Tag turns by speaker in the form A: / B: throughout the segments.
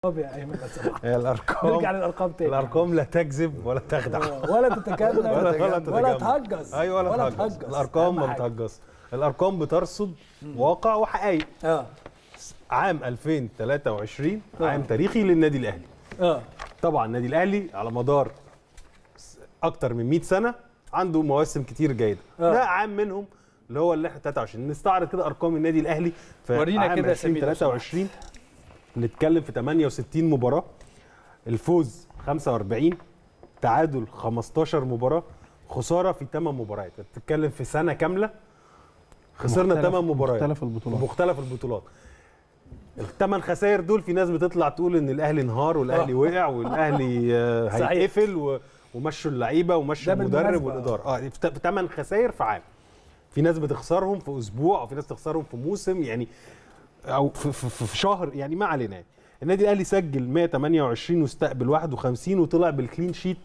A: طب يا ايمن لو سمحت.
B: هي الارقام
A: نرجع للارقام تاني
B: الارقام لا تكذب ولا تخدع
A: آه، ولا تتكلم
B: ولا ولا
A: ولا
B: تتجمل.
A: تهجس
B: ايوه ولا تهجس الارقام
A: أهم
B: ما
A: حاجة.
B: بتهجس الارقام بترصد واقع وحقائق
A: اه
B: عام 2023
A: آه.
B: عام تاريخي للنادي الاهلي
A: اه
B: طبعا النادي الاهلي على مدار س- اكتر من 100 سنه عنده مواسم كتير جيده
A: آه.
B: ده عام منهم اللي هو اللي احنا 23 نستعرض كده ارقام النادي الاهلي في
A: ورينا
B: عام
A: كده يا سمير لو
B: 2023 نتكلم في 68 مباراه الفوز 45 تعادل 15 مباراه خساره في 8 مباريات بتتكلم في سنه كامله خسرنا
C: مختلف-
B: 8 مباريات
C: مختلف البطولات.
B: مختلف البطولات الثمان خسائر دول في ناس بتطلع تقول ان الاهلي انهار والاهلي
A: آه.
B: وقع والاهلي آه،
A: صحيح.
B: هيقفل و- ومشوا اللعيبه ومشوا
A: ده
B: المدرب
A: بالمناسبة.
B: والاداره اه في ثمان خسائر في عام في ناس بتخسرهم في اسبوع او في ناس تخسرهم في موسم يعني او في, في, في, في شهر يعني ما علينا يعني. النادي الاهلي سجل 128 واستقبل 51 وطلع بالكلين شيت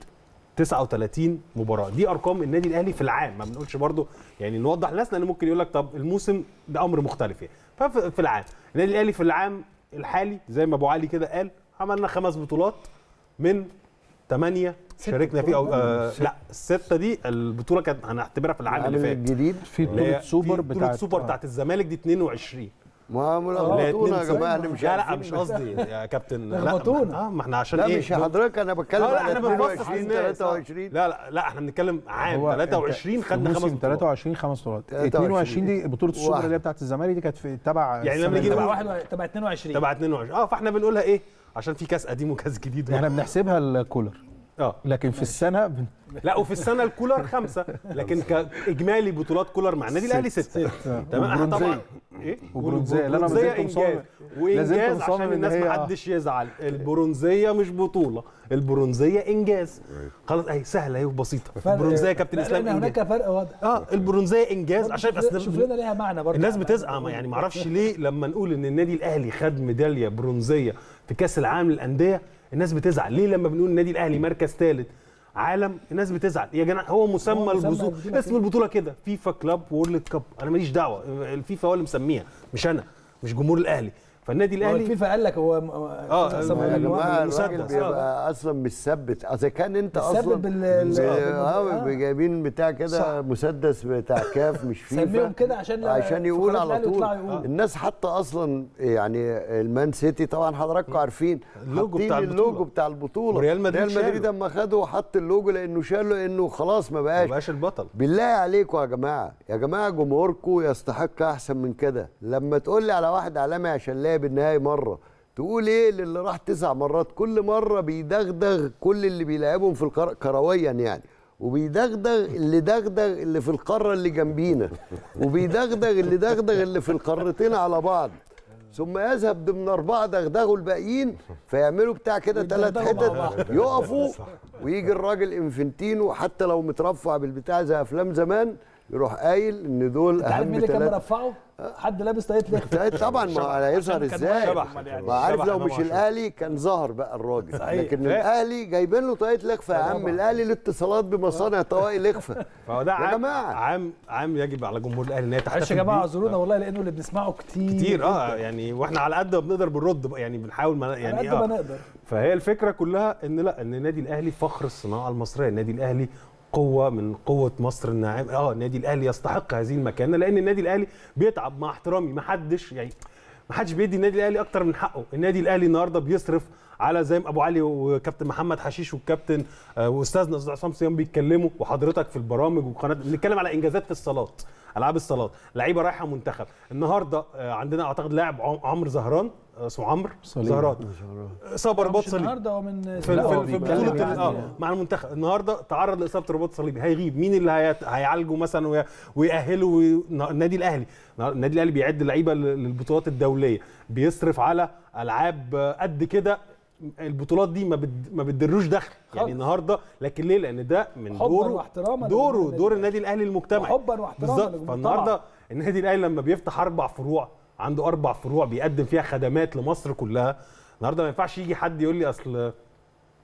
B: 39 مباراه دي ارقام النادي الاهلي في العام ما بنقولش برضو يعني نوضح للناس لان ممكن يقول لك طب الموسم ده امر مختلف يعني ففي في العام النادي الاهلي في العام الحالي زي ما ابو علي كده قال عملنا خمس بطولات من ثمانيه
A: ست
B: شاركنا فيه او
A: بطولات.
B: آه لا السته دي البطوله كانت هنعتبرها في العام اللي
D: العام
B: فات
D: الجديد
C: في
B: اللي هي
C: بطوله سوبر
B: في بطوله
C: بتاعت
B: سوبر بتاعت الزمالك دي 22
D: ما هم
B: اللي هي
D: لخبطونا يا
B: 2
D: جماعه انا مش
B: لا لا
D: عارفين
B: مش
D: بس-
B: قصدي يا كابتن لا
A: لخبطونا.
B: اه ما احنا عشان
D: لا
B: ايه
D: مش حضرتك انا بتكلم
B: اه لا
D: على
B: احنا بنبص
D: 22
B: للناس
D: 23
B: لا لا لا احنا بنتكلم عام
C: هو
B: 23 خدنا خمس
C: موسم
B: بطولات
C: 23 خمس بطولات
D: 23
C: 22 دي بطوله السوبر
D: واحد.
C: اللي هي بتاعت الزمالك دي كانت في تبع
B: يعني لما
C: السنة
B: نيجي
C: اللي
A: تبع
B: نقول-
A: واحد تبع 22
B: تبع 22 اه فاحنا بنقولها ايه عشان في كاس قديم وكاس جديد
C: احنا بنحسبها الكولر
B: اه
C: لكن في السنه بن...
B: لا وفي السنه الكولر خمسه لكن كاجمالي بطولات كولر مع النادي الاهلي سته تمام احنا طبعا ايه
C: وبرونزيه اللي انا ما
B: وبرونزيه
C: زلت
B: انجاز
C: مصمم لا زلت
B: وانجاز
C: مصمم
B: عشان
C: إن
B: الناس
C: هي-
B: ما حدش يزعل البرونزيه مش بطوله البرونزيه انجاز خلاص اهي سهله اهي وبسيطه
A: فرق-
B: البرونزيه يا كابتن
A: لا،
B: اسلام
A: لأن
B: انجاز
A: هناك فرق واضح
B: اه البرونزيه انجاز عشان
A: شوف-
B: بس
A: شوف لنا ليها معنى برضه
B: الناس بتزعم يعني ما اعرفش ليه لما نقول ان النادي الاهلي خد ميداليه برونزيه في كاس العالم للانديه الناس بتزعل ليه لما بنقول النادي الاهلي مركز ثالث عالم الناس بتزعل يا جماعه هو مسمى
A: هو مسمى
B: البطوله
A: البطولة
B: اسم
A: كده.
B: البطوله كده فيفا كلاب وورلد كاب انا ماليش دعوه الفيفا هو اللي مسميها مش انا مش جمهور الاهلي فالنادي
A: هو
B: الاهلي
A: الفيفا قال لك هو
B: آه،
A: أصلاً
D: يا
A: قال لك هو
D: جماعه
B: مسدس.
D: الراجل
B: آه.
D: بيبقى اصلا مش ثبت اذا كان انت
A: بتثبت
D: اصلا
A: بال-
D: ب- اه
A: آه.
D: جايبين بتاع كده
A: صح.
D: مسدس بتاع كاف مش فيفا
A: سميهم كده عشان لا-
D: عشان يقول
A: فقرات
D: على
A: الأهلي
D: طول
A: يطلعوا يقولوا.
D: الناس حتى اصلا يعني المان سيتي طبعا حضراتكم عارفين
B: اللوجو
D: حاطين
B: بتاع
D: اللوجو
B: البطولة.
D: بتاع البطوله
B: وريال مدريد
D: ريال مدريد
B: شاله.
D: اما خده وحط اللوجو لانه شاله انه خلاص ما
B: ما
D: بقاش
B: بقاش البطل
D: بالله عليكم يا جماعه يا جماعه جمهوركم يستحق احسن من كده لما تقول لي على واحد عالمي عشان لعب النهائي مره تقول ايه للي راح تسع مرات كل مره بيدغدغ كل اللي بيلعبهم في القاره كرويا يعني وبيدغدغ اللي دغدغ اللي في القاره اللي جنبينا وبيدغدغ اللي دغدغ اللي في القارتين على بعض ثم يذهب ضمن اربعه دغدغوا الباقيين فيعملوا بتاع كده ثلاث
A: ويدغدغوا مع بعض.
D: حتت يقفوا ويجي الراجل انفنتينو حتى لو مترفع بالبتاع زي افلام زمان يروح قايل ان دول
A: انت عارف مين
D: اهم
A: اللي كان
D: ثلاثه
A: مرفعه؟ حد لابس طاقية لخت
D: طبعا ما هيظهر
A: كان
D: ازاي
B: شبح.
D: ما عارف
B: شبح
D: لو
B: إمام
D: مش
B: عاشور.
D: الاهلي كان ظهر بقى الراجل
A: صحيح.
D: لكن
B: لا.
D: الاهلي جايبين له طاقية لخفه يا عم
A: طبعا.
D: الاهلي الاتصالات بمصانع طواقي لخفه
B: فهو ده
D: يا
B: عام
D: جماعة.
B: عام عام يجب على جمهور الاهلي ان هي
A: معلش
B: تحتفل
A: يا جماعه
B: بيه.
A: اعذرونا والله لانه اللي بنسمعه كتير
B: كتير اه يعني واحنا على قد ما بنقدر بنرد بقى، يعني بنحاول ما
A: يعني
B: يعني
A: قد ما
B: آه.
A: نقدر
B: فهي الفكره كلها ان لا ان النادي الاهلي فخر الصناعه المصريه النادي الاهلي قوه من قوه مصر الناعمه اه النادي الاهلي يستحق هذه المكانه لان النادي الاهلي بيتعب مع احترامي ما حدش يعني ما حدش بيدي النادي الاهلي اكتر من حقه النادي الاهلي النهارده بيصرف على زي ما ابو علي وكابتن محمد حشيش والكابتن آه، واستاذنا استاذ عصام صيام بيتكلموا وحضرتك في البرامج وقناه بنتكلم على انجازات في الصالات العاب الصالات لعيبه رايحه منتخب النهارده آه، عندنا اعتقد لاعب عم- عمرو زهران آه، اسمه عمرو
C: صليب.
B: زهران اصابه رباط
A: مش
B: صليبي
A: النهارده هو من
B: في,
C: لا، هو
B: في, في
C: بيتكلم
B: بطوله
C: يعني-
B: اه مع المنتخب النهارده تعرض لاصابه رباط صليبي هيغيب مين اللي هيت- هيعالجه مثلا وي- ويأهله وي- النادي الاهلي النادي الاهلي بيعد لعيبه لل- للبطولات الدوليه بيصرف على العاب آه، قد كده البطولات دي ما بت- ما بتدروش دخل يعني
A: خالص.
B: النهارده لكن ليه لان ده من
A: حباً
B: دوره
A: واحتراما
B: دوره
A: للنادي
B: دور
A: الأهلي.
B: النادي الاهلي المجتمعي
A: وحباً واحتراما
B: بالظبط
A: للجمهور
B: فالنهارده
A: طبعاً.
B: النادي الاهلي لما بيفتح اربع فروع عنده اربع فروع بيقدم فيها خدمات لمصر كلها النهارده ما ينفعش يجي حد يقول لي اصل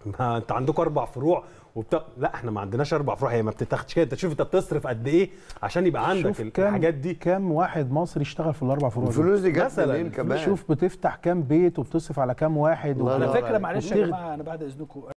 B: ما انت عندكم اربع فروع وبتا... لا احنا ما عندناش اربع فروع هي ما بتتاخدش كده انت شوف انت بتصرف قد ايه عشان يبقى عندك
C: شوف كام
B: الحاجات دي
C: كام واحد مصري اشتغل في الاربع فروع دول.
D: الفلوس دي جت
B: مثلاً.
D: منين كمان
C: شوف بتفتح كام بيت وبتصرف على كام واحد
D: الله
A: على
D: ينور
A: فكره
D: عليك.
A: معلش يا
C: وبتغ-
A: جماعه انا بعد اذنكم